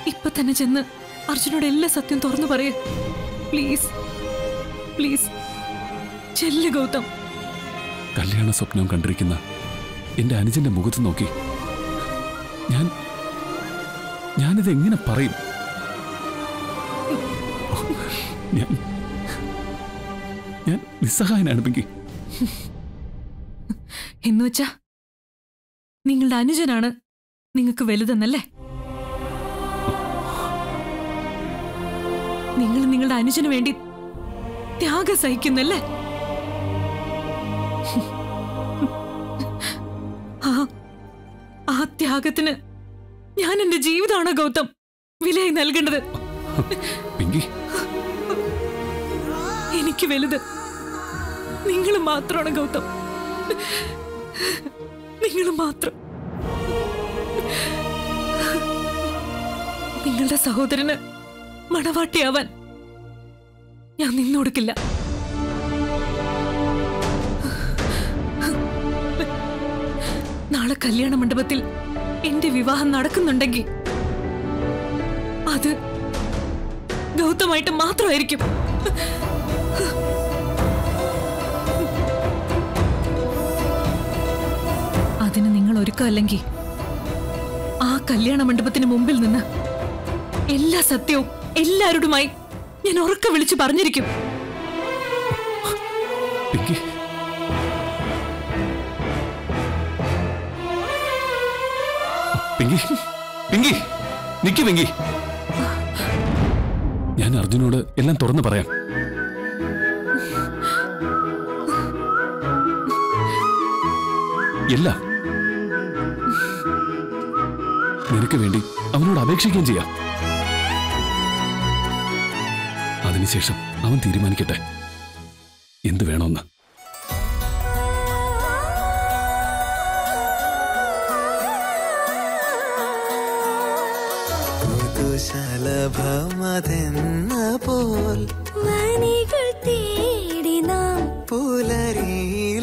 ഇപ്പൊ തന്നെ ചെന്ന് അർജുനോട് എല്ലാ സത്യം തുറന്നു പറയേ പ്ലീസ് പ്ലീസ് ചെല്ല് ഗൗതം കല്യാണ സ്വപ്നം കണ്ടിരിക്കുന്ന എന്റെ അനുജന്റെ മുഖത്ത് നോക്കി ഞാൻ ഞാനിത് എങ്ങനെ പറയും ഞാൻ ഞാൻ നിസ്സഹായനാണ് പിങ്കി എന്നുവെച്ചാ നിങ്ങളുടെ അനുജനാണ് നിങ്ങൾക്ക് വലുതെന്നല്ലേ നിങ്ങൾ നിങ്ങളുടെ അനുജന് വേണ്ടി ത്യാഗം സഹിക്കുന്നല്ലേ ആ ആ ത്യാഗത്തിന് ഞാൻ എന്റെ ജീവിതമാണോ ഗൗതം വിലയായി നൽകേണ്ടത് പിങ്കി എനിക്ക് വലുത് നിങ്ങൾ മാത്രമാണ് ഗൗതം നിങ്ങൾ മാത്രം നിങ്ങളുടെ സഹോദരന് മണവാട്ടിയാവാൻ ഞാൻ നിന്നൊടുക്കില്ല നാളെ കല്യാണ മണ്ഡപത്തിൽ എന്റെ വിവാഹം നടക്കുന്നുണ്ടെങ്കിൽ അത് ഗൗതമായിട്ട് മാത്രമായിരിക്കും അതിന് നിങ്ങൾ ഒരുക്കമല്ലെങ്കിൽ ആ കല്യാണ മണ്ഡപത്തിന് മുമ്പിൽ നിന്ന് എല്ലാ സത്യവും എല്ലാവരോടുമായി ഞാൻ ഉറക്കെ വിളിച്ചു പറഞ്ഞിരിക്കും പിങ്കി പിങ്കി പിങ്കി നിക്ക് പിങ്കി ഞാൻ അർജുനോട് എല്ലാം തുറന്നു പറയാം എല്ലാം നിനക്ക് വേണ്ടി അവനോട് അപേക്ഷിക്കുകയും ചെയ്യാം അതിനുശേഷം അവൻ തീരുമാനിക്കട്ടെ എന്ത് വേണമെന്ന് ശലഭമതെന്ന പോൽ മണികൾ തേടി നാം പുലരിയിൽ